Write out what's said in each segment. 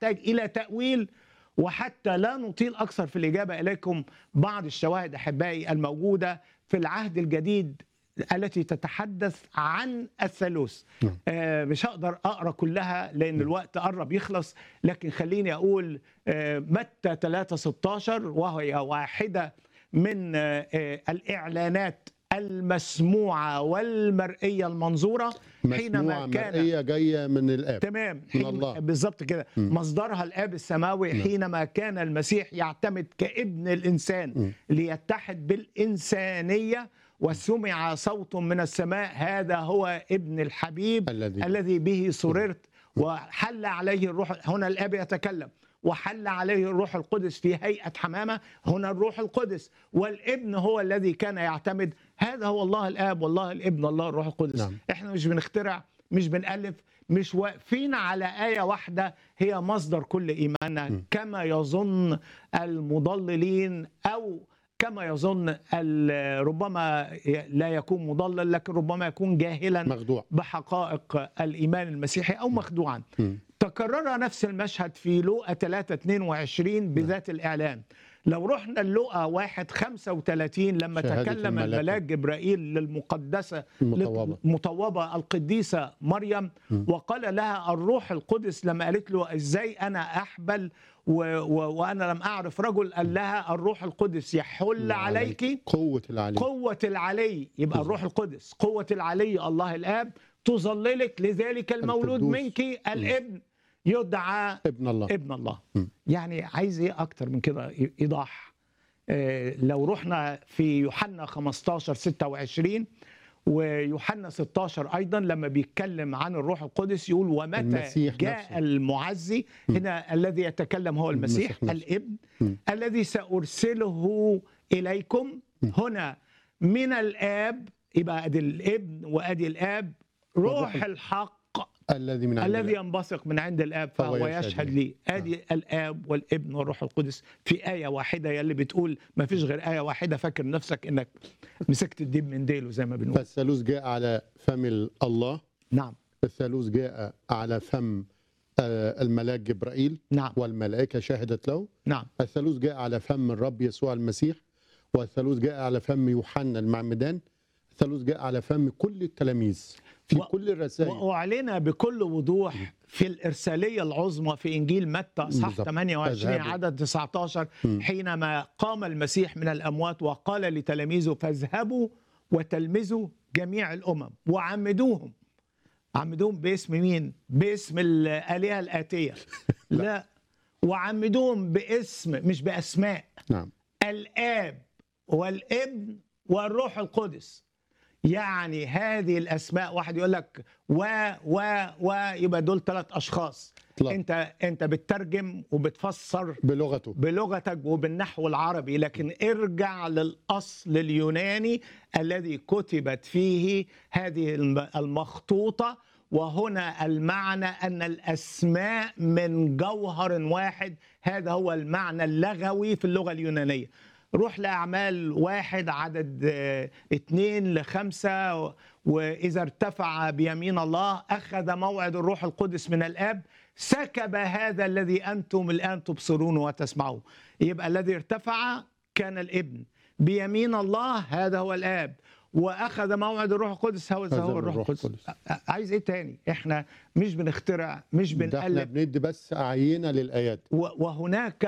تحتاج الى تاويل وحتى لا نطيل اكثر في الاجابه اليكم بعض الشواهد احبائي الموجوده في العهد الجديد التي تتحدث عن الثالوث نعم. آه مش هقدر اقرا كلها لان الوقت قرب يخلص لكن خليني اقول آه متى 3 16 وهي واحده من آه آه الاعلانات المسموعه والمرئيه المنظوره مسموعة مرئية جاية من الآب تمام من حين الله. بالظبط كده مم. مصدرها الاب السماوي نعم. حينما كان المسيح يعتمد كابن الانسان مم. ليتحد بالانسانيه وسمع صوت من السماء هذا هو ابن الحبيب الذي الذي به سررت وحل عليه الروح هنا الاب يتكلم وحل عليه الروح القدس في هيئه حمامه هنا الروح القدس والابن هو الذي كان يعتمد هذا هو الله الاب والله الابن الله الروح القدس نعم. احنا مش بنخترع مش بنالف مش واقفين على ايه واحده هي مصدر كل ايماننا م. كما يظن المضللين او كما يظن ال- ربما لا يكون مضلل لكن ربما يكون جاهلا مخدوع بحقائق الايمان المسيحي او مخدوعا مم. تكرر نفس المشهد في لوقا 3 22 بذات الاعلان لو رحنا لوقا 1 35 لما شهادة تكلم الملاك. الملاك جبرائيل للمقدسه المطوبة مطوبة القديسة مريم م. وقال لها الروح القدس لما قالت له ازاي انا احبل و و وانا لم اعرف رجل قال لها الروح القدس يحل عليك قوة العلي قوة العلي يبقى الروح القدس قوة العلي الله الآب تظللك لذلك المولود القدوس. منك الابن يدعى ابن الله ابن الله م. يعني عايز ايه اكتر من كده ايضاح آه، لو رحنا في يوحنا 15 26 ويوحنا 16 ايضا لما بيتكلم عن الروح القدس يقول ومتى المسيح جاء نفسه. المعزي م. هنا الذي يتكلم هو المسيح, المسيح نفسه. الابن م. الذي سارسله اليكم هنا من الاب يبقى ادي الابن وادي الاب والروح روح الحق الذي من عند الذي الآب. ينبثق من عند الاب فهو فهو يشهد يشهد لي. لي ادي الاب والابن والروح القدس في ايه واحده يلي بتقول ما فيش غير ايه واحده فاكر نفسك انك مسكت الديب من ديله زي ما بنقول فالثالوث جاء على فم ال- الله نعم الثالوث جاء على فم آه، الملاك جبرائيل نعم والملائكة شهدت له نعم الثالوث جاء على فم الرب يسوع المسيح والثالوث جاء على فم يوحنا المعمدان الثالوث جاء على فم كل التلاميذ في و- كل الرسائل واعلن بكل وضوح في الارساليه العظمى في انجيل متى اصحاح بالضبط. 28 اذهبوا. عدد 19 مم. حينما قام المسيح من الاموات وقال لتلاميذه فاذهبوا وتلمذوا جميع الامم وعمدوهم عمدوهم باسم مين؟ باسم الالهه الاتيه لا وعمدوهم باسم مش باسماء نعم الاب والابن والروح القدس يعني هذه الاسماء واحد يقول لك و و و يبقى دول ثلاث اشخاص لا. انت انت بتترجم وبتفسر بلغته بلغتك وبالنحو العربي لكن ارجع للاصل اليوناني الذي كتبت فيه هذه الم- المخطوطه وهنا المعنى ان الاسماء من جوهر واحد هذا هو المعنى اللغوي في اللغه اليونانيه روح لأعمال واحد عدد آه، اتنين لخمسة و- وإذا ارتفع بيمين الله أخذ موعد الروح القدس من الآب سكب هذا الذي أنتم الآن تبصرون وتسمعون يبقى الذي ارتفع كان الابن بيمين الله هذا هو الآب وأخذ موعد الروح القدس هو هذا هو الروح القدس القدس. ع- عايز إيه تاني إحنا مش بنخترع مش ده احنا بنألف بندي بس عينة للآيات و- وهناك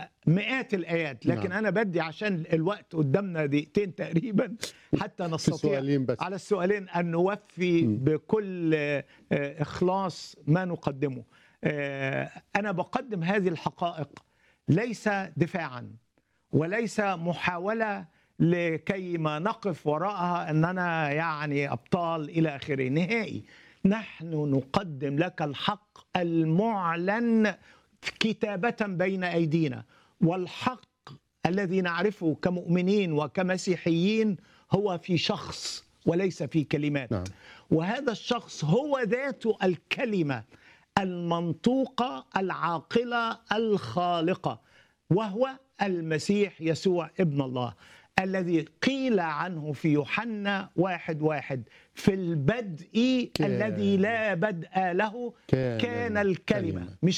مئات الايات لكن نعم. انا بدي عشان الوقت قدامنا دقيقتين تقريبا حتى في نستطيع سؤالين بس على السؤالين ان نوفي م. بكل آه، اخلاص ما نقدمه آه، انا بقدم هذه الحقائق ليس دفاعا وليس محاوله لكي ما نقف وراءها اننا يعني ابطال الى اخره نهائي نحن نقدم لك الحق المعلن كتابه بين ايدينا والحق الذي نعرفه كمؤمنين وكمسيحيين هو في شخص وليس في كلمات نعم وهذا الشخص هو ذاته الكلمه المنطوقه العاقله الخالقه وهو المسيح يسوع ابن الله الذي قيل عنه في يوحنا واحد واحد في البدء كان. الذي لا بدء له كان كان الكلمة الكلمة. مش